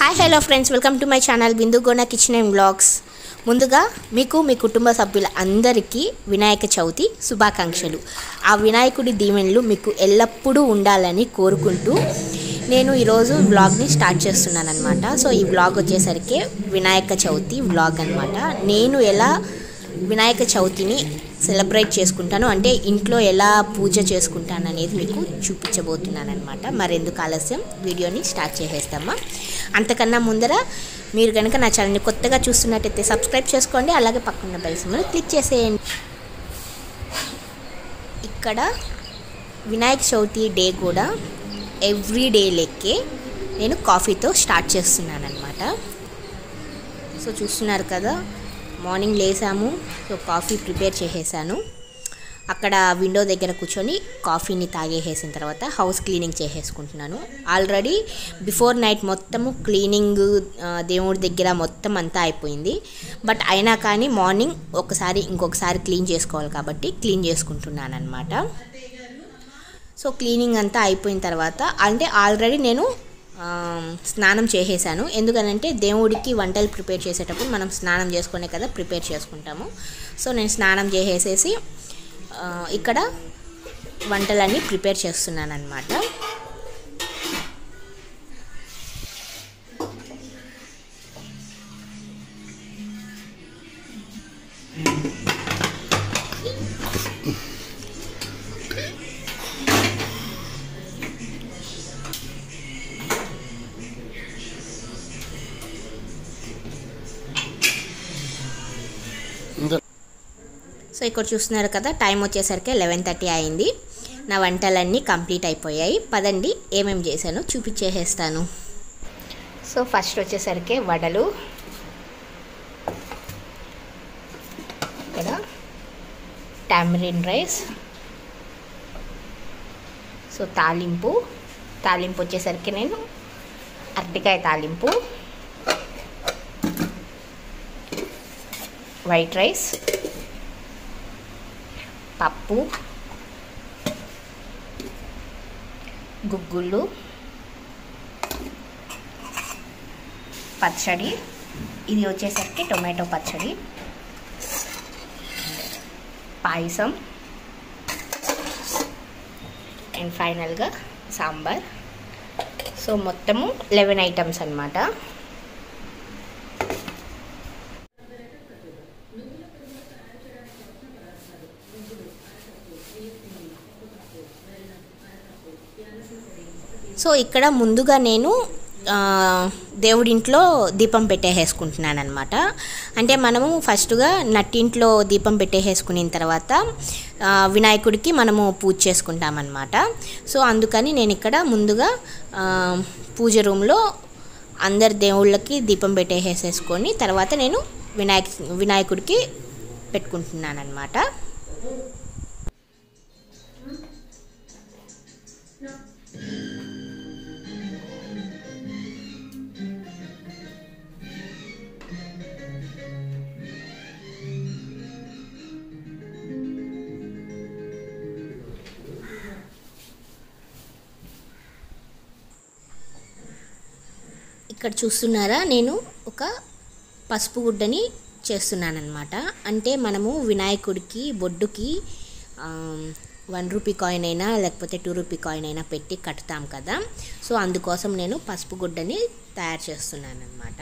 Hi hello friends welcome to my channel Bindu Gona kitchen and blogs ముందుగా మీకు మీ కుటుంబ సభ్యుల అందరికీ వినాయక చవితి శుభాకాంక్షలు ఆ వినాయకుడి దీవెనలు మీకు ఎల్లప్పుడూ ఉండాలని కోరుకుంటూ నేను ఈరోజు వ్లాగ్ని స్టార్ట్ చేస్తున్నాను అనమాట సో ఈ వ్లాగ్ వచ్చేసరికి వినాయక చవితి వ్లాగ్ అనమాట నేను ఎలా వినాయక చవితిని సెలబ్రేట్ చేసుకుంటాను అంటే ఇంట్లో ఎలా పూజ చేసుకుంటాను అనేది మీకు చూపించబోతున్నాను అనమాట మరెందుకు ఆలస్యం వీడియోని స్టార్ట్ చేసేస్తామా అంతకన్నా ముందర మీరు కనుక నా ఛానల్ని కొత్తగా చూస్తున్నట్టయితే సబ్స్క్రైబ్ చేసుకోండి అలాగే పక్కన బెల్ సింబల్ క్లిక్ చేసేయండి ఇక్కడ వినాయక చవితి డే కూడా ఎవ్రీ డే లెక్కే నేను కాఫీతో స్టార్ట్ చేస్తున్నాను అనమాట సో చూస్తున్నారు కదా మార్నింగ్ లేసాము సో కాఫీ ప్రిపేర్ చేసేసాను అక్కడ విండో దగ్గర కూర్చొని కాఫీని తాగేసేసిన తర్వాత హౌస్ క్లీనింగ్ చేసేసుకుంటున్నాను ఆల్రెడీ బిఫోర్ నైట్ మొత్తము క్లీనింగ్ ఆ, దేవుడి దగ్గర మొత్తం అంతా అయిపోయింది బట్ అయినా కానీ మార్నింగ్ ఒకసారి ఇంకొకసారి క్లీన్ చేసుకోవాలి కాబట్టి క్లీన్ చేసుకుంటున్నాను అనమాట సో క్లీనింగ్ అంతా అయిపోయిన తర్వాత అంటే ఆల్రెడీ నేను ఆ, స్నానం చేసేసాను ఎందుకనంటే దేవుడికి వంటలు ప్రిపేర్ చేసేటప్పుడు మనం స్నానం చేసుకునే కదా ప్రిపేర్ చేసుకుంటాము సో నేను స్నానం చేసేసేసి ఆ, ఇక్కడ వంటలన్నీ ప్రిపేర్ చేస్తున్నాను అనమాట సో ఇక్కడ చూస్తున్నారు కదా టైం వచ్చేసరికి లెవెన్ థర్టీ అయింది నా వంటలన్నీ కంప్లీట్ అయిపోయాయి పదండి ఏమేమి చేశానో చూపించేసేస్తాను సో ఫస్ట్ వచ్చేసరికి వడలు ఇక్కడ టామరిన్ రైస్ సో తాలింపు తాలింపు వచ్చేసరికి నేను అరటికాయ తాలింపు వైట్ రైస్ పప్పు గుగ్గుళ్ళు పచ్చడి ఇది వచ్చేసరికి టొమాటో పచ్చడి పాయసం అండ్ ఫైనల్గా సాంబార్ సో మొత్తము లెవెన్ ఐటమ్స్ అన్నమాట సో ఇక్కడ ముందుగా నేను ఆ, దేవుడింట్లో దీపం పెట్టేసేసుకుంటున్నాను అనమాట అంటే మనము ఫస్ట్గా నట్టింట్లో దీపం పెట్టేసేసుకున్న తర్వాత ఆ, వినాయకుడికి మనము పూజ చేసుకుంటామన్నమాట సో అందుకని నేను ఇక్కడ ముందుగా ఆ, పూజ రూమ్లో అందరి దేవుళ్ళకి దీపం పెట్టేసేసుకొని తర్వాత నేను వినాయక వినాయకుడికి పెట్టుకుంటున్నాను అనమాట ఇక్కడ చూస్తున్నారా నేను ఒక పసుపు గుడ్డని చేస్తున్నానమాట అంటే మనము వినాయకుడికి బొడ్డుకి వన్ రూపీ కాయిన్ అయినా లేకపోతే టూ రూపీ కాయిన్ అయినా పెట్టి కట్టుతాం కదా సో అందుకోసం నేను పసుపు గుడ్డని తయారు చేస్తున్నాను అనమాట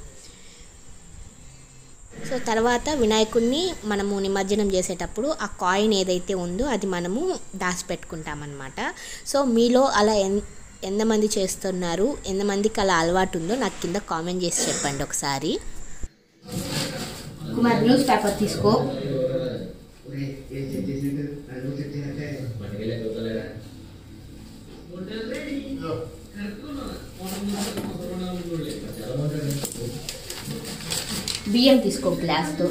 సో తర్వాత వినాయకుడిని మనము నిమజ్జనం చేసేటప్పుడు ఆ కాయిన్ ఏదైతే ఉందో అది మనము దాచిపెట్టుకుంటామన్నమాట సో మీలో అలా ఎన్ ఎంతమంది చేస్తున్నారు ఎంతమందికి అలా అలవాటు ఉందో నాకు కింద కామెంట్ చేసి చెప్పండి ఒకసారి కుమార్ న్యూస్ పేపర్ తీసుకో బియ్యం తీసుకో గ్లాస్తో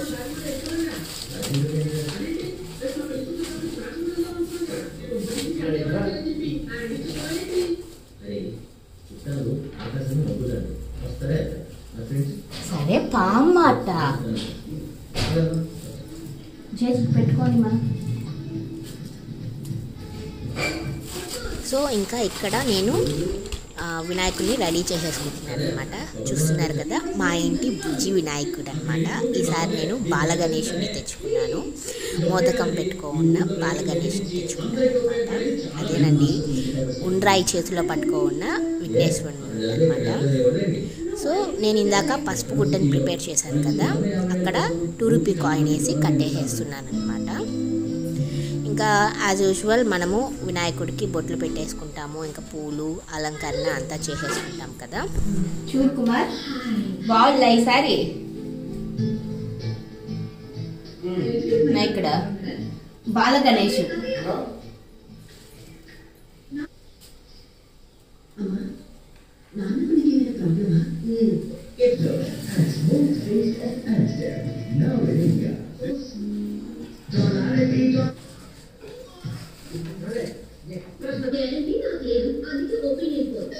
చుట్టాలు ఆకాశం నవ్వుతాడు వస్తారే నా ఫ్రెండ్స్ సరే పామాట చేసి పెట్టుకోండి మనం సో ఇంకా ఇక్కడ నేను ఆ, వినాయకుడిని రెడీ చేసేసుకుంటున్నాను అనమాట చూస్తున్నారు కదా మా ఇంటి బుజ్జి వినాయకుడు అనమాట ఈసారి నేను బాలగణేషుని తెచ్చుకున్నాను మోదకం పెట్టుకోన్న బాలగణేషుని తెచ్చుకున్నాను అనమాట అదేనండి ఉండ్రాయి చేతిలో పట్టుకోన్న విఘ్నేశ్వరుడు అనమాట సో నేను ఇందాక పసుపు గుడ్డని ప్రిపేర్ చేశాను కదా అక్కడ టూ రూపీ కాయిన్ వేసి కట్టేసేస్తున్నాను అనమాట ఇంకా యాజ్ యూజువల్ మనము వినాయకుడికి బొట్లు పెట్టేసుకుంటాము ఇంకా పూలు అలంకరణ అంతా చేసేసుకుంటాం కదా చూడు కుమార్ బాగుందా ఈసారి నా ఇక్కడ బాల గణేష్ గ్యారంటీ నాకు లేదు అందుకే ఓపెన్ అయిపోతుంది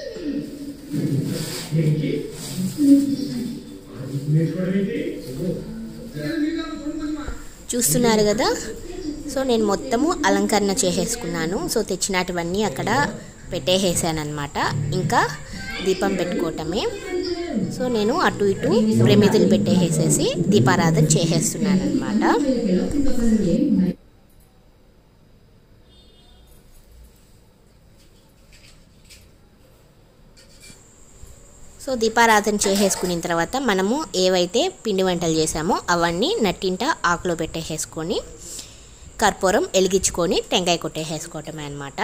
చూస్తున్నారు కదా సో నేను మొత్తము అలంకరణ చేసేసుకున్నాను సో తెచ్చినటువన్నీ అక్కడ పెట్టేసేసాను అనమాట ఇంకా దీపం పెట్టుకోవటమే సో నేను అటు ఇటు ప్రమితులు పెట్టేసేసి దీపారాధన చేసేస్తున్నాను అనమాట సో దీపారాధన చేసేసుకున్న తర్వాత మనము ఏవైతే పిండి వంటలు చేసామో అవన్నీ నట్టింట ఆకులో పెట్టేసేసుకొని కర్పూరం వెలిగించుకొని టెంకాయ కొట్టేసేసుకోవటమే అనమాట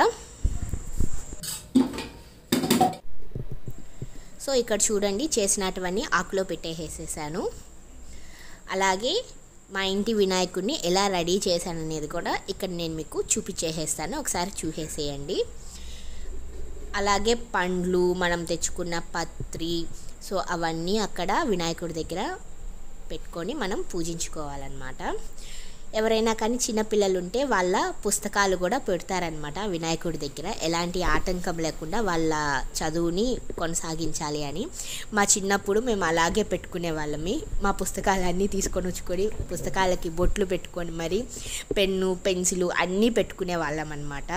సో ఇక్కడ చూడండి చేసినటువన్నీ ఆకులో పెట్టేసేసాను అలాగే మా ఇంటి వినాయకుడిని ఎలా రెడీ చేశాను అనేది కూడా ఇక్కడ నేను మీకు చూపించేసేస్తాను ఒకసారి చూసేసేయండి అలాగే పండ్లు మనం తెచ్చుకున్న పత్రి సో అవన్నీ అక్కడ వినాయకుడి దగ్గర పెట్టుకొని మనం పూజించుకోవాలన్నమాట ఎవరైనా కానీ చిన్నపిల్లలు ఉంటే వాళ్ళ పుస్తకాలు కూడా పెడతారనమాట వినాయకుడి దగ్గర ఎలాంటి ఆటంకం లేకుండా వాళ్ళ చదువుని కొనసాగించాలి అని మా చిన్నప్పుడు మేము అలాగే పెట్టుకునే వాళ్ళమి మా పుస్తకాలన్నీ తీసుకొని వచ్చుకొని పుస్తకాలకి బొట్లు పెట్టుకొని మరి పెన్ను పెన్సిలు అన్నీ పెట్టుకునే వాళ్ళం అనమాట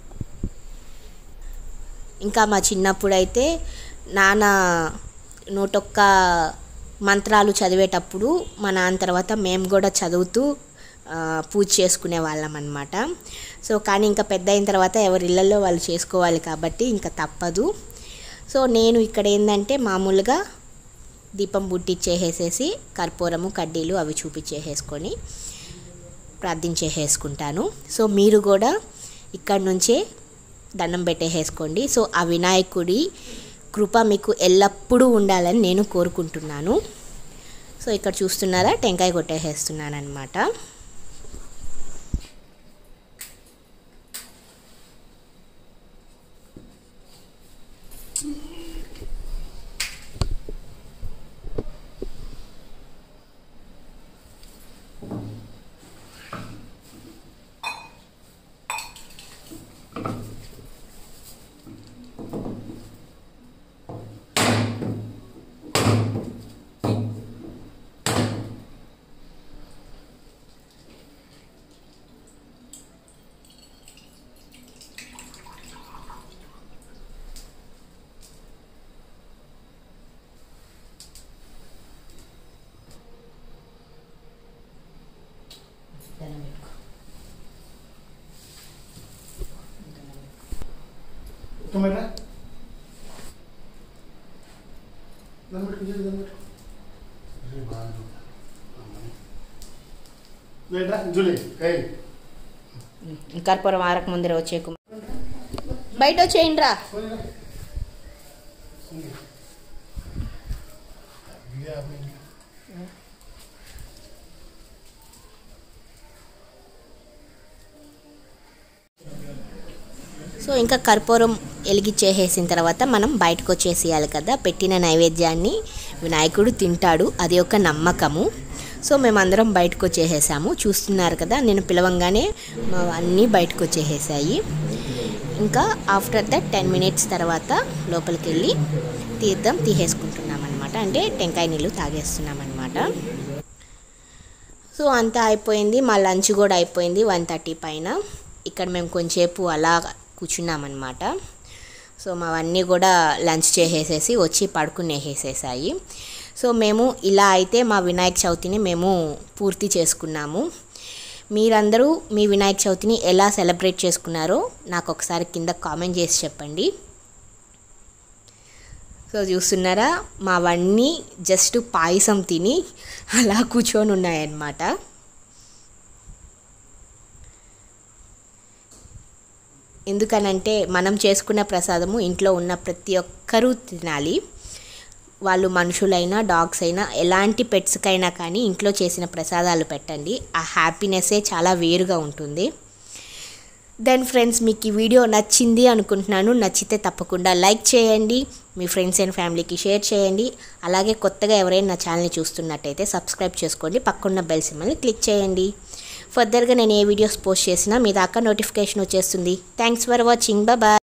ఇంకా మా చిన్నప్పుడు అయితే నాన్న నూటొక్క మంత్రాలు చదివేటప్పుడు మా నాన్న తర్వాత మేము కూడా చదువుతూ ఆ, పూజ చేసుకునే వాళ్ళం అనమాట సో కానీ ఇంకా పెద్ద అయిన తర్వాత ఎవరి ఇళ్ళల్లో వాళ్ళు చేసుకోవాలి కాబట్టి ఇంకా తప్పదు సో నేను ఇక్కడ ఏంటంటే మామూలుగా దీపం బుట్టిచ్చేసేసి కర్పూరము కడ్డీలు అవి చూపించేసేసుకొని ప్రార్థించేసేసుకుంటాను సో మీరు కూడా ఇక్కడ నుంచే దండం పెట్టేసేసుకోండి సో ఆ వినాయకుడి కృప మీకు ఎల్లప్పుడూ ఉండాలని నేను కోరుకుంటున్నాను సో ఇక్కడ చూస్తున్నారా టెంకాయ కొట్టేసేస్తున్నాను అనమాట Tomara. దండం పెట్టు దండం పెట్టు రే బాగా లేటా జూలీ కై కర్పూరం ఆరక ముందర వచ్చే బయట వచ్చేయండి రా సో ఇంకా కర్పూరం వెలిగిచ్చేసేసిన తర్వాత మనం బయటకు వచ్చేసేయాలి కదా పెట్టిన నైవేద్యాన్ని వినాయకుడు తింటాడు అది ఒక నమ్మకము సో మేమందరం బయటకు వచ్చేసేసాము చూస్తున్నారు కదా నేను పిలవంగానే మా అన్నీ బయటకు వచ్చేసేసాయి ఇంకా ఆఫ్టర్ దట్ టెన్ మినిట్స్ తర్వాత లోపలికి వెళ్ళి తీర్థం తీసేసుకుంటున్నాం అనమాట అంటే టెంకాయ నీళ్ళు తాగేస్తున్నాం అనమాట సో అంతా అయిపోయింది మా లంచ్ కూడా అయిపోయింది వన్ థర్టీ పైన ఇక్కడ మేము కొంచెంసేపు అలా కూర్చున్నామన్నమాట సో మావన్నీ కూడా లంచ్ చేసేసేసి వచ్చి పడుకునేసేసాయి సో మేము ఇలా అయితే మా వినాయక చవితిని మేము పూర్తి చేసుకున్నాము మీరందరూ మీ వినాయక చవితిని ఎలా సెలబ్రేట్ చేసుకున్నారో నాకు ఒకసారి కింద కామెంట్ చేసి చెప్పండి సో చూస్తున్నారా మావన్నీ జస్ట్ పాయసం తిని అలా కూర్చొని ఉన్నాయన్నమాట ఎందుకనంటే మనం చేసుకున్న ప్రసాదము ఇంట్లో ఉన్న ప్రతి ఒక్కరూ తినాలి వాళ్ళు మనుషులైనా డాగ్స్ అయినా ఎలాంటి పెట్స్కైనా కానీ ఇంట్లో చేసిన ప్రసాదాలు పెట్టండి ఆ హ్యాపీనెస్సే చాలా వేరుగా ఉంటుంది దెన్ ఫ్రెండ్స్ మీకు ఈ వీడియో నచ్చింది అనుకుంటున్నాను నచ్చితే తప్పకుండా లైక్ చేయండి మీ ఫ్రెండ్స్ అండ్ ఫ్యామిలీకి షేర్ చేయండి అలాగే కొత్తగా ఎవరైనా నా ఛానల్ని చూస్తున్నట్టయితే సబ్స్క్రైబ్ చేసుకోండి పక్కన్న బెల్ సిమ్మల్ని క్లిక్ చేయండి ఫర్దర్గా నేను ఏ వీడియోస్ పోస్ట్ చేసినా మీ దాకా నోటిఫికేషన్ వచ్చేస్తుంది థ్యాంక్స్ ఫర్ వాచింగ్ బాయ్